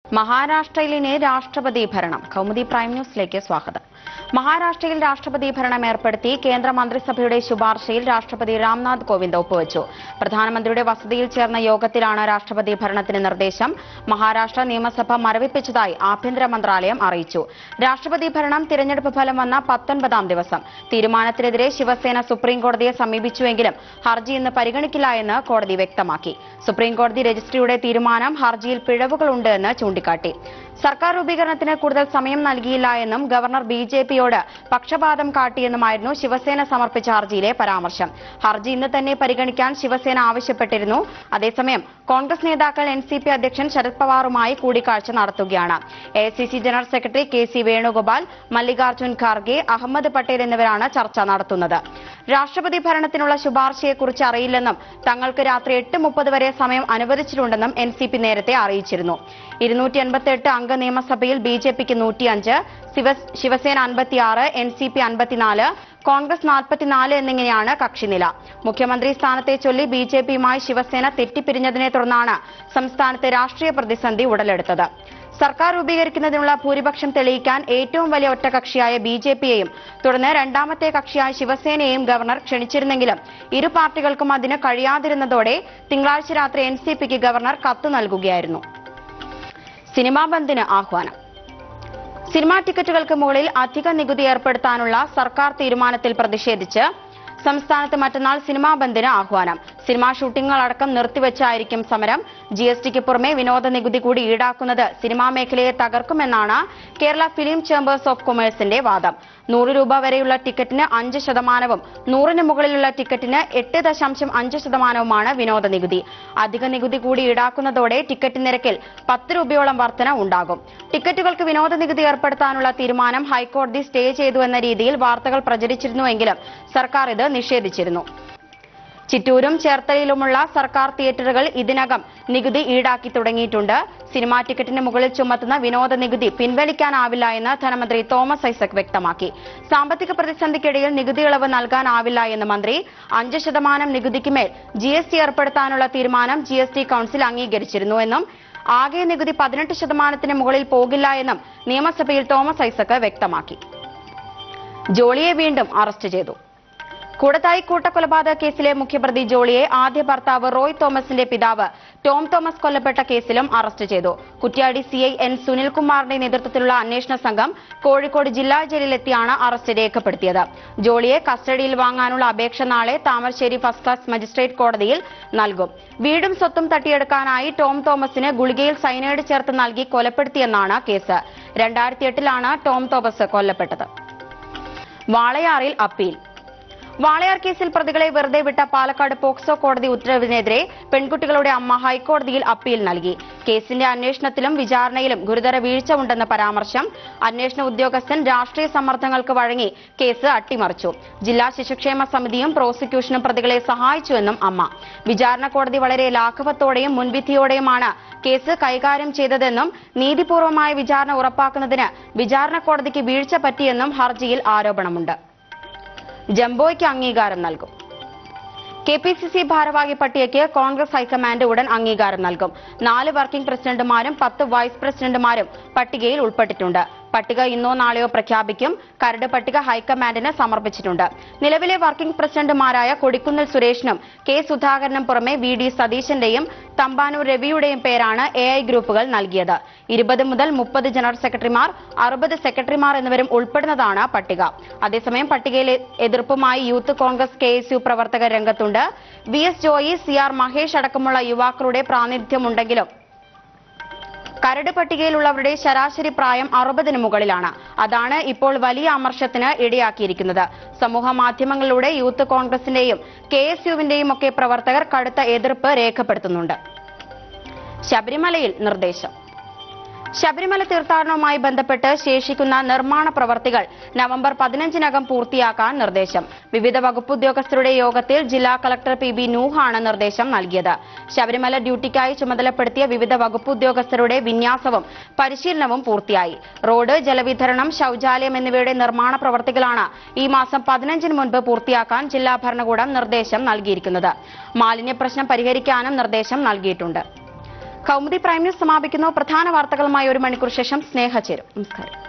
മഹാരാഷ്ട്രയിൽ ഇനി രാഷ്ട്രപതി ഭരണം കൗമുദി പ്രൈം ന്യൂസിലേക്ക് സ്വാഗതം മഹാരാഷ്ട്രയിൽ രാഷ്ട്രപതി ഭരണം ഏർപ്പെടുത്തി കേന്ദ്ര മന്ത്രിസഭയുടെ ശുപാർശയിൽ രാഷ്ട്രപതി രാംനാഥ് കോവിന്ദ് ഒപ്പുവച്ചു പ്രധാനമന്ത്രിയുടെ വസതിയിൽ ചേർന്ന യോഗത്തിലാണ് രാഷ്ട്രപതി ഭരണത്തിന് നിർദ്ദേശം മഹാരാഷ്ട്ര നിയമസഭ മരവിപ്പിച്ചതായി ആഭ്യന്തര മന്ത്രാലയം അറിയിച്ചു രാഷ്ട്രപതി ഭരണം തിരഞ്ഞെടുപ്പ് ഫലം വന്ന പത്തൊൻപതാം ദിവസം തീരുമാനത്തിനെതിരെ ശിവസേന സുപ്രീം കോടതിയെ സമീപിച്ചുവെങ്കിലും ഹർജി ഇന്ന് പരിഗണിക്കില്ല എന്ന് കോടതി വ്യക്തമാക്കി സുപ്രീം കോടതി രജിസ്ട്രിയുടെ തീരുമാനം ഹർജിയിൽ പിഴവുകളുണ്ട് എന്ന് ചൂണ്ടിക്കാട്ടി സർക്കാർ രൂപീകരണത്തിന് കൂടുതൽ സമയം നൽകിയില്ല എന്നും ഗവർണർ ബി ജെ പിയോട് പക്ഷപാതം കാട്ടിയെന്നുമായിരുന്നു ശിവസേന സമർപ്പിച്ച ഹർജിയിലെ പരാമർശം ഹർജി ഇന്ന് തന്നെ പരിഗണിക്കാൻ ശിവസേന ആവശ്യപ്പെട്ടിരുന്നു അതേസമയം കോൺഗ്രസ് നേതാക്കൾ എൻ സി പി അധ്യക്ഷൻ ശരത് പവാറുമായി കൂടിക്കാഴ്ച നടത്തുകയാണ് A C C general secretary K C Venugopal Mallikarjun Kharge Ahmed Patel എന്നിവരാണ് ചർച്ച നടത്തുന്നത് രാഷ്ട്രപതി ഭരണത്തിനുള്ള ശുപാർശയെക്കുറിച്ച് അറിയില്ലെന്നും തങ്ങൾക്ക് രാത്രി എട്ട് മുപ്പത് വരെ സമയം അനുവദിച്ചിട്ടുണ്ടെന്നും എൻ സി പി നേരത്തെ അറിയിച്ചിരുന്നു ഇരുന്നൂറ്റി എൺപത്തിയെട്ട് അംഗ നിയമസഭയിൽ ബി ജെ പിക്ക് നൂറ്റിയഞ്ച് ശിവ- ശിവസേന അൻപത്തിയാറ് എൻ സി പി അൻപത്തിനാല് കോൺഗ്രസ് നാൽപ്പത്തിനാല് എന്നിങ്ങനെയാണ് കക്ഷിനില മുഖ്യമന്ത്രി സ്ഥാനത്തെ ചൊല്ലി ബി ജെ പിയുമായി ശിവസേന തെറ്റിപ്പിരിഞ്ഞതിനെ തുടർന്നാണ് സംസ്ഥാനത്ത് രാഷ്ട്രീയ പ്രതിസന്ധി ഉടലെടുത്തത് സർക്കാർ രൂപീകരിക്കുന്നതിനുള്ള ഭൂരിപക്ഷം തെളിയിക്കാൻ ഏറ്റവും വലിയ ഒറ്റകക്ഷിയായ ബി ജെ പിയെയും തുടർന്ന് രണ്ടാമത്തെ കക്ഷിയായ ശിവസേനയെയും ഗവർണർ ക്ഷണിച്ചിരുന്നെങ്കിലും ഇരു പാർട്ടികൾക്കും അതിന് കഴിയാതിരുന്നതോടെ തിങ്കളാഴ്ച രാത്രി എൻ സി പിക്ക് ഗവർണർ കത്ത് നൽകുകയായിരുന്നു സിനിമാ ബന്ദിന് ആഹ്വാനം സിനിമാ ടിക്കറ്റുകൾക്ക് മുകളിൽ അധിക നികുതി ഏർപ്പെടുത്താനുള്ള സർക്കാർ തീരുമാനത്തിൽ പ്രതിഷേധിച്ച് സംസ്ഥാനത്ത് മറ്റന്നാൾ സിനിമാ ബന്ദിന് ആഹ്വാനം സിനിമാ ഷൂട്ടിങ്ങുകളടക്കം നിർത്തിവെച്ചായിരിക്കും സമരം ജി എസ് ടിക്ക് പുറമെ വിനോദ നികുതി കൂടി ഈടാക്കുന്നത് സിനിമാ മേഖലയെ തകർക്കുമെന്നാണ് കേരള ഫിലിം ചേംബേഴ്സ് ഓഫ് കൊമേഴ്സിന്റെ വാദം നൂറ് രൂപ വരെയുള്ള ടിക്കറ്റിന് അഞ്ച് ശതമാനവും നൂറിന് മുകളിലുള്ള ടിക്കറ്റിന് എട്ട് ദശാംശം അഞ്ച് ശതമാനവുമാണ് വിനോദ നികുതി അധിക നികുതി കൂടി ഈടാക്കുന്നതോടെ ടിക്കറ്റ് നിരക്കിൽ പത്ത് രൂപയോളം വർധന ഉണ്ടാകും ടിക്കറ്റുകൾക്ക് വിനോദ നികുതി ഏർപ്പെടുത്താനുള്ള തീരുമാനം ഹൈക്കോടതി സ്റ്റേ ചെയ്തു എന്ന രീതിയിൽ വാർത്തകൾ പ്രചരിച്ചിരുന്നുവെങ്കിലും സർക്കാർ ഇത് നിഷേധിച്ചിരുന്നു ചിറ്റൂരും ചേർത്തലയിലുമുള്ള സർക്കാർ തിയേറ്ററുകൾ ഇതിനകം നികുതി ഈടാക്കി തുടങ്ങിയിട്ടുണ്ട് സിനിമാ ടിക്കറ്റിന് മുകളിൽ ചുമത്തുന്ന വിനോദ നികുതി പിൻവലിക്കാനാവില്ല എന്ന് ധനമന്ത്രി തോമസ് ഐസക് വ്യക്തമാക്കി സാമ്പത്തിക പ്രതിസന്ധിക്കിടയിൽ നികുതി ഇളവ് നൽകാനാവില്ല എന്ന് മന്ത്രി അഞ്ച് ശതമാനം നികുതിക്ക് മേൽ ജി എസ് ടി ഏർപ്പെടുത്താനുള്ള തീരുമാനം ജി എസ് ടി കൌൺസിൽ അംഗീകരിച്ചിരുന്നുവെന്നും ആകെ നികുതി പതിനെട്ട് ശതമാനത്തിന് മുകളിൽ പോകില്ല എന്നും നിയമസഭയിൽ തോമസ് ഐസക് വ്യക്തമാക്കി ജോളിയെ വീണ്ടും അറസ്റ്റ് ചെയ്തു കൂടത്തായി കൂട്ടക്കൊലപാതക കേസിലെ മുഖ്യപ്രതി ജോളിയെ ആദ്യ ഭർത്താവ് റോയ് തോമസിന്റെ പിതാവ് ടോം തോമസ് കൊല്ലപ്പെട്ട കേസിലും അറസ്റ്റ് ചെയ്തു കുറ്റ്യാടി സിഐ എൻ സുനിൽകുമാറിന്റെ നേതൃത്വത്തിലുള്ള അന്വേഷണ സംഘം കോഴിക്കോട് ജില്ലാ ജയിലിലെത്തിയാണ് അറസ്റ്റ് രേഖപ്പെടുത്തിയത് ജോളിയെ കസ്റ്റഡിയിൽ വാങ്ങാനുള്ള അപേക്ഷ നാളെ താമരശ്ശേരി ഫസ്റ്റ് ക്ലാസ് മജിസ്ട്രേറ്റ് കോടതിയിൽ നൽകും വീടും സ്വത്തും തട്ടിയെടുക്കാനായി ടോം തോമസിന് ഗുളികയിൽ സൈനൈഡ് ചേർത്ത് നൽകി കൊലപ്പെടുത്തിയെന്നാണ് കേസ് രണ്ടായിരത്തി എട്ടിലാണ് ടോം തോമസ് കൊല്ലപ്പെട്ടത് വാളയാറിൽ അപ്പീൽ വാളയാർ കേസിൽ പ്രതികളെ വെറുതെ വിട്ട പാലക്കാട് പോക്സോ കോടതി ഉത്തരവിനെതിരെ പെൺകുട്ടികളുടെ അമ്മ ഹൈക്കോടതിയിൽ അപ്പീൽ നൽകി കേസിന്റെ അന്വേഷണത്തിലും വിചാരണയിലും ഗുരുതര വീഴ്ച ഉണ്ടെന്ന പരാമർശം അന്വേഷണ ഉദ്യോഗസ്ഥൻ രാഷ്ട്രീയ സമ്മർദ്ദങ്ങൾക്ക് വഴങ്ങി കേസ് അട്ടിമറിച്ചു ജില്ലാ ശിശുക്ഷേമ സമിതിയും പ്രോസിക്യൂഷനും പ്രതികളെ സഹായിച്ചുവെന്നും അമ്മ വിചാരണ കോടതി വളരെ ലാഘവത്തോടെയും മുൻവിധിയോടെയുമാണ് കേസ് കൈകാര്യം ചെയ്തതെന്നും നീതിപൂർവമായ വിചാരണ ഉറപ്പാക്കുന്നതിന് വിചാരണ കോടതിക്ക് വീഴ്ച പറ്റിയെന്നും ഹർജിയിൽ ആരോപണമുണ്ട് ജംബോയ്ക്ക് അംഗീകാരം നൽകും കെ പി സി സി ഭാരവാഹി പട്ടികയ്ക്ക് കോൺഗ്രസ് ഹൈക്കമാൻഡ് ഉടൻ അംഗീകാരം നൽകും നാല് വർക്കിംഗ് പ്രസിഡന്റുമാരും പത്ത് വൈസ് പ്രസിഡന്റുമാരും പട്ടികയിൽ ഉൾപ്പെട്ടിട്ടുണ്ട് പട്ടിക ഇന്നോ നാളെയോ പ്രഖ്യാപിക്കും കരട് പട്ടിക ഹൈക്കമാൻഡിന് സമർപ്പിച്ചിട്ടുണ്ട് നിലവിലെ വർക്കിംഗ് പ്രസിഡന്റുമാരായ കൊടിക്കുന്നിൽ സുരേഷിനും കെ സുധാകരനും പുറമെ വി ഡി സതീശന്റെയും തമ്പാനൂർ രവിയുടെയും പേരാണ് എ ഐ ഗ്രൂപ്പുകൾ നൽകിയത് ഇരുപത് മുതൽ മുപ്പത് ജനറൽ സെക്രട്ടറിമാർ അറുപത് സെക്രട്ടറിമാർ എന്നിവരും ഉൾപ്പെടുന്നതാണ് പട്ടിക അതേസമയം പട്ടികയിലെ എതിർപ്പുമായി youth Congress K S U പ്രവർത്തകർ രംഗത്തുണ്ട് V S Joy C R Mahesh അടക്കമുള്ള യുവാക്കളുടെ പ്രാതിനിധ്യമുണ്ടെങ്കിലും കരട് പട്ടികയിലുള്ളവരുടെ ശരാശരി പ്രായം അറുപതിന് മുകളിലാണ് അതാണ് ഇപ്പോൾ വലിയ അമർഷത്തിന് ഇടയാക്കിയിരിക്കുന്നത് സമൂഹ മാധ്യമങ്ങളിലൂടെ യൂത്ത് കോൺഗ്രസിന്റെയും കെ എസ് യുവിന്റെയും ഒക്കെ പ്രവർത്തകർ കടുത്ത എതിർപ്പ് രേഖപ്പെടുത്തുന്നുണ്ട് ശബരിമലയിൽ നിർദ്ദേശം ശബരിമല തീർത്ഥാടനവുമായി ബന്ധപ്പെട്ട് ശേഷിക്കുന്ന നിർമ്മാണ പ്രവർത്തികൾ നവംബർ പതിനഞ്ചിനകം പൂർത്തിയാക്കാൻ നിർദ്ദേശം വിവിധ വകുപ്പ് ഉദ്യോഗസ്ഥരുടെ യോഗത്തിൽ ജില്ലാ കളക്ടർ പി ബി നൂഹാണ് നിർദ്ദേശം നൽകിയത് ശബരിമല ഡ്യൂട്ടിക്കായി ചുമതലപ്പെടുത്തിയ വിവിധ വകുപ്പ് ഉദ്യോഗസ്ഥരുടെ വിന്യാസവും പരിശീലനവും പൂർത്തിയായി റോഡ് ജലവിതരണം ശൌചാലയം എന്നിവയുടെ നിർമ്മാണ പ്രവർത്തികളാണ് ഈ മാസം പതിനഞ്ചിന് മുൻപ് പൂർത്തിയാക്കാൻ ജില്ലാ ഭരണകൂടം നിർദ്ദേശം നൽകിയിരിക്കുന്നത് മാലിന്യ പ്രശ്നം പരിഹരിക്കാനും നിർദ്ദേശം നൽകിയിട്ടുണ്ട് കൗമുദി പ്രൈം ന്യൂസ് സമാപിക്കുന്നു പ്രധാന വാർത്തകളുമായി ഒരു മണിക്കൂർ ശേഷം സ്നേഹ ചേരും നമസ്കാരം